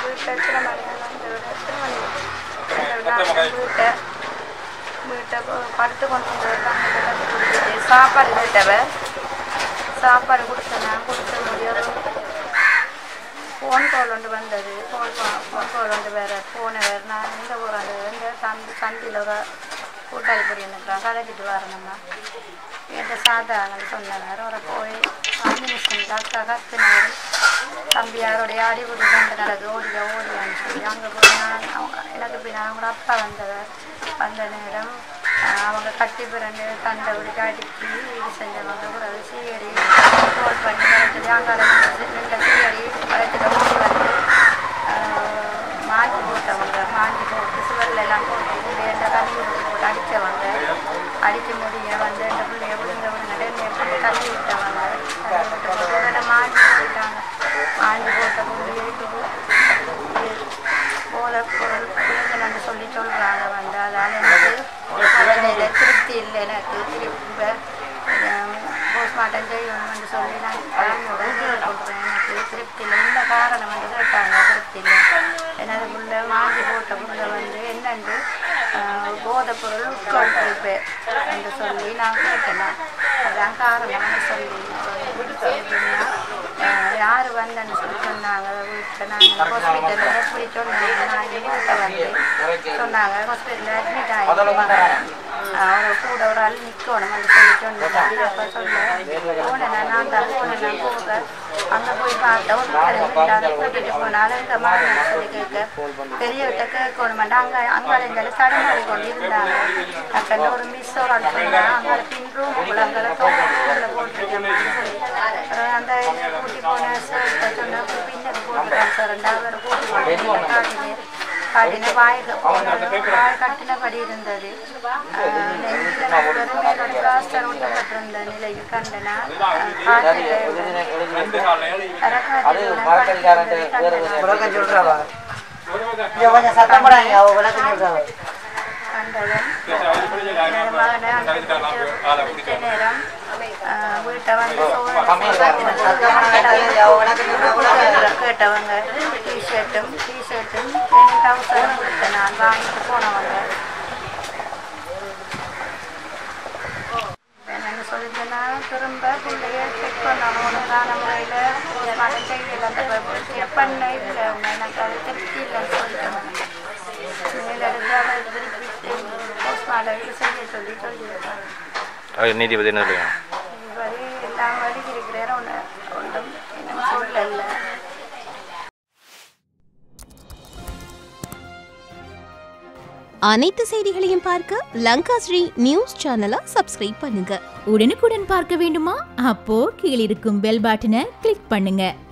வீட்டை எத்தனை மணி வந்தவர் எத்தனை மணி நான் வீட்டை வீட்டை படுத்து கொண்டு வந்தவர் தான் வீட்டை கட்டி கொடுத்துட்டு சாப்பாடு கேட்டவர் சாப்பாடு கொடுத்தேன் நான் கொடுத்த முடியாது ஃபோன் கால் ஒன்று வந்தது ஃபோன் ஃபோன் கால் ஒன்று வேறு போனவர் நான் எங்கே போகிறேன் இந்த தம்பி சந்தியில் ஒரு கூட்டாளி பொடி நிற்கிறான் கதைக்கிட்டு வரணும்னா என்கிட்ட சாதாரணம் சொன்னவர் அவரை போய் அஞ்சு நிமிஷம் டாக்டர் கத்துனார் தம்பி யாரோடைய அடிபடி கொண்டு நடக்கு ஓடியா ஓடியான்னு சொல்லி அங்கே போய் நான் அவங்க- எனக்கு பின்னால் அவங்களோட அப்பா வந்தவர் வந்த நேரம் ஆஹ், அவங்க கட்டி பிறந்து தண்டை விட்டு அடுக்கி இது செஞ்சவங்க பிறகு சீயடி ரோல் பண்ணி வளர்த்தது அங்கால ரெண்டு சீயடி வளர்த்துட்டு ஓடி வந்து ஆஹ், மாஞ்சி போட்டவங்க மாஞ்சி போட்டு சுவரில் எல்லாம் போட்டு இந்த எந்த தண்ணி போட்டு அடித்தவங்க அடித்து முடிய வந்து இந்த பிள்ளைய விழுங்க விழுங்க எப்படி தள்ளி விட்டவங்க தள்ளி விட்ட போது உடனே மாஞ்சி போயிட்டாங்க மாஞ்சி போட்ட பிள்ளைக்கு போதை பொருள் பிள்ளைங்கன்னு சொல்லி சொல்கிறாங்க வந்து அதால் எனக்கு மனநிலை திருப்தி இல்லை எனக்கு திரும்ப போஸ்ட்மார்ட்டம் செய்யணும்னு சொல்லி நான் ஃபேமிலியோட கொடுக்குறேன் எனக்கு திருப்தி இல்லை இந்த காரணம் வந்து கேட்டாங்க திருப்தி இல்லை எனது புள்ள வாங்கி போட்ட புள்ள வந்து என்னென்று போதை பொருள் உட்கொண்டிருப்பேன் என்று சொல்லி நான் கேட்டேன் அதான் காரணம்னு சொல்லி எப்படின்னா யார் வந்தேன்னு சொல்லி சொன்னாங்க வீட்டில் நாங்கள் ஹாஸ்பிட்டலில் எப்படி சொன்னாங்க நான் வீட்டை வந்து சொன்னாங்க ஹாஸ்பிட்டலில் அட்மிட் ஆகிருப்பாங்க அவரை கூட ஒரு ஆள் நிற்கணும்னு சொல்லி சொன்னாங்க அப்போ சொல்ல போனேன் நான் தான் போனேன் நான் போக அங்கே போய் பார்த்தா ஒரு அதை கூட்டிகிட்டு போனாலும் இந்த மாதிரி சொல்லி கேட்க பெரியவர்கிட்ட கேட்கணுமாண்டா அங்கே அங்கே இருந்தாலும் தடமாறி கொண்டு இருந்தாங்க அப்போ ஒரு மிஸ் ஒரு ஆள் சொன்னா அங்கே பின் ரூமுக்குள்ள அங்கே ரூமில் போட்டிருக்கேன் சொல்லி அப்புறம் அந்த கூட்டி போன சார் சொன்ன பின்னர் போட்டுருக்காங்க சார் ரெண்டாவது கூட்டி போட்டு காட்டினேன் காட்டின வாய் வாய் கட்டினபடி இருந்தது ஆஹ் நெஞ்சில வெறும் மேலோட பிளாஸ்டர் ஒட்டப்பட்டிருந்த நிலையில் கண்டனா விளக்கம் சொல்றாவா இங்க கொஞ்சம் சத்தம் போடாங்க அவ விளக்கம் சொல்றாவா கண்டதும் என் மகனை அந்த பிடிச்ச நேரம் ஆஹ் வீட்டை வந்து கேட்டவங்க டிஷர்ட்டும் டிஷர்ட்டும் டென் தௌசண்ட் கொடுத்தேன் நான் வாங்கிட்டு போனவங்க என்னென்னு சொல்லிட்டுனா திரும்ப பிள்ளைய செக் பண்ணணும் ஒழுங்கான முறையில் மழை செய்யல அந்த செக் பண்ண இல்லை எனக்கு அது திருப்தி இல்லைன்னு சொல்லிட்டாங்க மேலிருந்து அவர் திருப்பி போஸ்ட்மார்ட்டம் செய்ய சொல்லி சொல்லியிருக்காங்க அது நீதிபதி என்ன சொல்லுங்க வழி எல்லாம் வழி இருக்கிறேன் ஒன்று ஒன்றும் என்ன சொல்லல அனைத்து செய்திகளையும் பார்க்க லங்கா ஸ்ரீ நியூஸ் சேனலை சப்ஸ்கிரைப் பண்ணுங்க உடனுக்குடன் பார்க்க வேண்டுமா அப்போ கீழிருக்கும் பெல் பட்டனை கிளிக் பண்ணுங்க